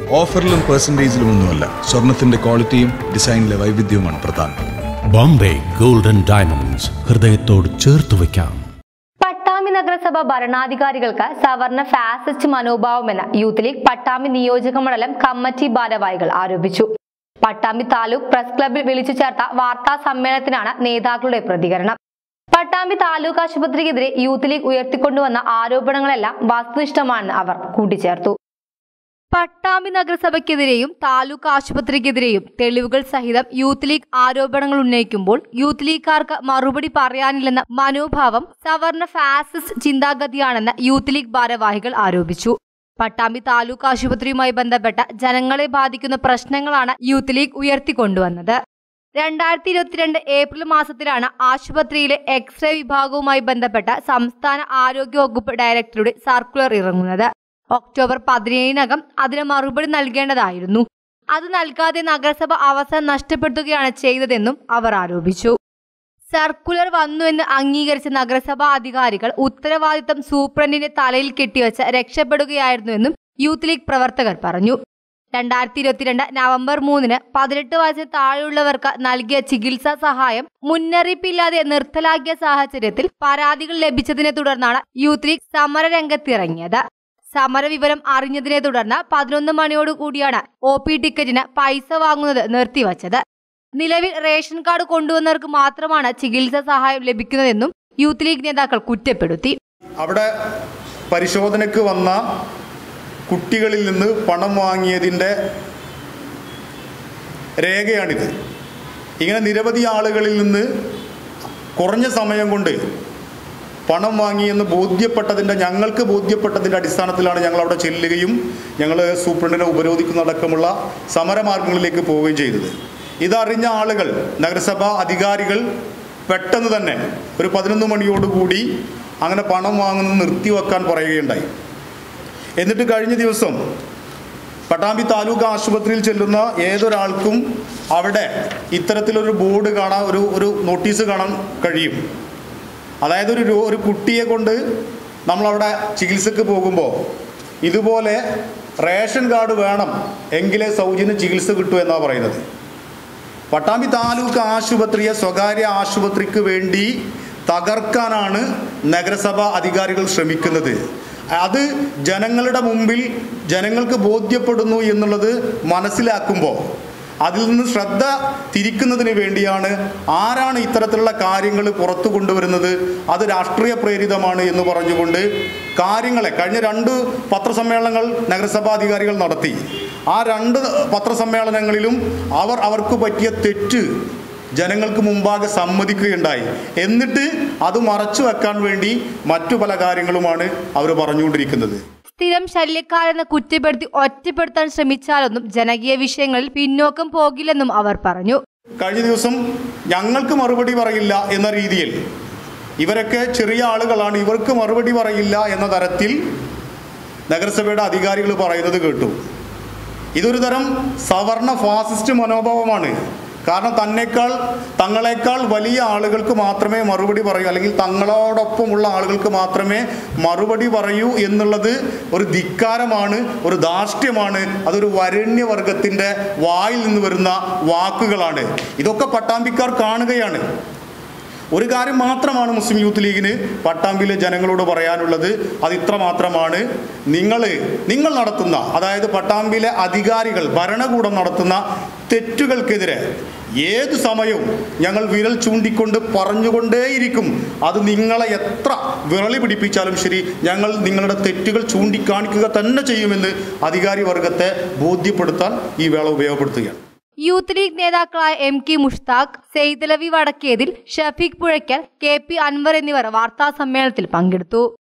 ഓഫറിലും പെർസെൻറ്റേജിലും ഒന്നുമല്ല സ്വർണത്തിന്റെ ക്വാളിറ്റിയും ഡിസൈനിലെ വൈവിധ്യവുമാണ് പ്രധാനം ബോംബെ ഗോൾഡൻ ഡയമണ്ട്സ് ഹൃദയത്തോട് ചേർത്ത് വയ്ക്കാം പട്ടാമ്പി നഗരസഭ ഭരണാധികാരികൾക്ക് സവർണ ഫാസിസ്റ്റ് മനോഭാവമെന്ന് യൂത്ത് ലീഗ് പട്ടാമ്പി നിയോജക മണ്ഡലം കമ്മിറ്റി ഭാരവാഹികൾ ആരോപിച്ചു പട്ടാമ്പി താലൂക്ക് പ്രസ് ക്ലബിൽ വിളിച്ചു ചേർത്ത വാർത്താ സമ്മേളനത്തിനാണ് നേതാക്കളുടെ പ്രതികരണം പട്ടാമ്പി താലൂക്ക് ആശുപത്രിക്കെതിരെ യൂത്ത് ലീഗ് ഉയർത്തിക്കൊണ്ടുവന്ന ആരോപണങ്ങളെല്ലാം വസ്തുനിഷ്ഠമാണെന്ന് അവർ കൂട്ടിച്ചേർത്തു പട്ടാമ്പി നഗരസഭയ്ക്കെതിരെയും താലൂക്ക് ആശുപത്രിക്കെതിരെയും തെളിവുകൾ സഹിതം യൂത്ത് ലീഗ് ആരോപണങ്ങൾ ഉന്നയിക്കുമ്പോൾ യൂത്ത് ലീഗുകാർക്ക് മറുപടി പറയാനില്ലെന്ന മനോഭാവം സവർണ ഫാസിസ്റ്റ് ചിന്താഗതിയാണെന്ന് യൂത്ത് ലീഗ് ഭാരവാഹികൾ ആരോപിച്ചു പട്ടാമ്പി താലൂക്ക് ആശുപത്രിയുമായി ബന്ധപ്പെട്ട ജനങ്ങളെ ബാധിക്കുന്ന പ്രശ്നങ്ങളാണ് യൂത്ത് ലീഗ് ഉയർത്തിക്കൊണ്ടുവന്നത് രണ്ടായിരത്തി ഇരുപത്തിരണ്ട് ഏപ്രിൽ മാസത്തിലാണ് ആശുപത്രിയിലെ എക്സ്റേ വിഭാഗവുമായി ബന്ധപ്പെട്ട സംസ്ഥാന ആരോഗ്യ വകുപ്പ് ഡയറക്ടറുടെ സർക്കുലർ ഇറങ്ങുന്നത് ഒക്ടോബർ പതിനേഴിനകം അതിന് മറുപടി നൽകേണ്ടതായിരുന്നു അത് നൽകാതെ നഗരസഭ അവസരം നഷ്ടപ്പെടുത്തുകയാണ് ചെയ്തതെന്നും അവർ ആരോപിച്ചു സർക്കുലർ വന്നുവെന്ന് അംഗീകരിച്ച നഗരസഭാ അധികാരികൾ ഉത്തരവാദിത്തം സൂപ്രണ്ടിന്റെ തലയിൽ കെട്ടിവെച്ച് രക്ഷപ്പെടുകയായിരുന്നുവെന്നും യൂത്ത് ലീഗ് പ്രവർത്തകർ പറഞ്ഞു രണ്ടായിരത്തി ഇരുപത്തിരണ്ട് നവംബർ മൂന്നിന് പതിനെട്ട് വയസ്സിന് താഴെയുള്ളവർക്ക് നൽകിയ ചികിത്സാ സഹായം മുന്നറിയിപ്പില്ലാതെ നിർത്തലാക്കിയ സാഹചര്യത്തിൽ പരാതികൾ ലഭിച്ചതിനെ തുടർന്നാണ് യൂത്ത് ലീഗ് സമരരംഗത്തിറങ്ങിയത് സമരവിവരം അറിഞ്ഞതിനെ തുടർന്ന് പതിനൊന്ന് മണിയോടുകൂടിയാണ് ഒ പി ടിക്കറ്റിന് പൈസ വാങ്ങുന്നത് നിർത്തിവച്ചത് നിലവിൽ റേഷൻ കാർഡ് കൊണ്ടുവന്നവർക്ക് മാത്രമാണ് ചികിത്സാ സഹായം ലഭിക്കുന്നതെന്നും യൂത്ത് ലീഗ് നേതാക്കൾ കുറ്റപ്പെടുത്തി അവിടെ പരിശോധനയ്ക്ക് വന്ന കുട്ടികളിൽ നിന്ന് പണം വാങ്ങിയതിൻ്റെ രേഖയാണിത് ഇങ്ങനെ നിരവധി ആളുകളിൽ നിന്ന് കുറഞ്ഞ സമയം കൊണ്ട് പണം വാങ്ങിയെന്ന് ബോധ്യപ്പെട്ടതിൻ്റെ ഞങ്ങൾക്ക് ബോധ്യപ്പെട്ടതിൻ്റെ അടിസ്ഥാനത്തിലാണ് ഞങ്ങൾ അവിടെ ചെല്ലുകയും ഞങ്ങൾ സൂപ്രണ്ടിനെ ഉപരോധിക്കുന്നതടക്കമുള്ള സമരമാർഗങ്ങളിലേക്ക് പോവുകയും ചെയ്തത് ഇതറിഞ്ഞ ആളുകൾ നഗരസഭാ അധികാരികൾ പെട്ടെന്ന് തന്നെ ഒരു പതിനൊന്ന് മണിയോടുകൂടി അങ്ങനെ പണം വാങ്ങുന്നത് നിർത്തിവെക്കാൻ പറയുകയുണ്ടായി എന്നിട്ട് കഴിഞ്ഞ ദിവസം പട്ടാമ്പി താലൂക്ക് ആശുപത്രിയിൽ ചെല്ലുന്ന ഏതൊരാൾക്കും അവിടെ ഇത്തരത്തിലൊരു ബോർഡ് കാണാൻ ഒരു ഒരു നോട്ടീസ് കാണാൻ കഴിയും അതായത് ഒരു രോ- ഒരു കുട്ടിയെ കൊണ്ട് നമ്മളവിടെ ചികിത്സക്ക് പോകുമ്പോൾ ഇതുപോലെ റേഷൻ കാർഡ് വേണം എങ്കിലേ സൗജന്യ ചികിത്സ കിട്ടൂ എന്നാണ് പറയുന്നത് പട്ടാമ്പി താലൂക്ക് ആശുപത്രിയെ സ്വകാര്യ ആശുപത്രിക്ക് വേണ്ടി തകർക്കാനാണ് നഗരസഭ അധികാരികൾ ശ്രമിക്കുന്നത് അത് ജനങ്ങളുടെ മുമ്പിൽ ജനങ്ങൾക്ക് ബോധ്യപ്പെടുന്നു എന്നുള്ളത് മനസ്സിലാക്കുമ്പോൾ അതിൽ നിന്ന് ശ്രദ്ധ തിരിക്കുന്നതിന് വേണ്ടിയാണ് ആരാണ് ഇത്തരത്തിലുള്ള കാര്യങ്ങൾ പുറത്തു കൊണ്ടുവരുന്നത് അത് രാഷ്ട്രീയ പ്രേരിതമാണ് എന്ന് പറഞ്ഞുകൊണ്ട് കാര്യങ്ങളെ കഴിഞ്ഞ രണ്ട് പത്രസമ്മേളനങ്ങൾ നഗരസഭാ അധികാരികൾ നടത്തി ആ രണ്ട് പത്രസമ്മേളനങ്ങളിലും അവർ അവർക്ക് പറ്റിയ തെറ്റ് ജനങ്ങൾക്ക് മുമ്പാകെ സമ്മതിക്കുകയുണ്ടായി എന്നിട്ട് അത് മറച്ചു വെക്കാൻ വേണ്ടി മറ്റു പല കാര്യങ്ങളുമാണ് അവർ പറഞ്ഞുകൊണ്ടിരിക്കുന്നത് സ്ഥിരം ശല്യക്കാരെന്ന് കുറ്റപ്പെടുത്തി ഒറ്റപ്പെടുത്താൻ ശ്രമിച്ചാലൊന്നും ജനകീയ വിഷയങ്ങളിൽ പിന്നോക്കം പോകില്ലെന്നും അവർ പറഞ്ഞു കഴിഞ്ഞ ദിവസം ഞങ്ങൾക്ക് മറുപടി പറയില്ല എന്ന രീതിയിൽ ഇവരൊക്കെ ചെറിയ ആളുകളാണ് ഇവർക്ക് മറുപടി പറയില്ല എന്ന തരത്തിൽ നഗരസഭയുടെ അധികാരികൾ പറയുന്നത് കേട്ടു ഇതൊരു തരം സവർണ ഫാസിസ്റ്റ് മനോഭാവമാണ് കാരണം തന്നേക്കാൾ തങ്ങളെക്കാൾ വലിയ ആളുകൾക്ക് മാത്രമേ മറുപടി പറയൂ അല്ലെങ്കിൽ തങ്ങളോടൊപ്പമുള്ള ആളുകൾക്ക് മാത്രമേ മറുപടി പറയൂ എന്നുള്ളത് ഒരു ധിക്കാരമാണ് ഒരു ധാർഷ്ട്യമാണ് അതൊരു വരണ്യവർഗത്തിൻ്റെ വായിൽ നിന്ന് വരുന്ന വാക്കുകളാണ് ഇതൊക്കെ പട്ടാമ്പിക്കാർ കാണുകയാണ് ഒരു കാര്യം മാത്രമാണ് മുസ്ലിം യൂത്ത് ലീഗിന് പട്ടാമ്പിയിലെ ജനങ്ങളോട് പറയാനുള്ളത് അത് ഇത്ര മാത്രമാണ് നിങ്ങൾ നിങ്ങൾ നടത്തുന്ന അതായത് പട്ടാമ്പിയിലെ അധികാരികൾ ഭരണകൂടം നടത്തുന്ന തെറ്റുകൾക്കെതിരെ ഏതു സമയവും ഞങ്ങൾ വിരൽ ചൂണ്ടിക്കൊണ്ട് പറഞ്ഞുകൊണ്ടേയിരിക്കും അത് നിങ്ങളെ എത്ര വിറളി പിടിപ്പിച്ചാലും ശരി ഞങ്ങൾ നിങ്ങളുടെ തെറ്റുകൾ ചൂണ്ടിക്കാണിക്കുക തന്നെ ചെയ്യുമെന്ന് അധികാരി വർഗത്തെ ബോധ്യപ്പെടുത്താൻ ഈ വേള ഉപയോഗപ്പെടുത്തുകയാണ് യൂത്ത് ലീഗ് നേതാക്കളായ M K Mushtaq Saithalavi Vadakkethil Shafeeq Puzhakkal K P Anwar എന്നിവർ വാർത്താ സമ്മേളനത്തിൽ പങ്കെടുത്തു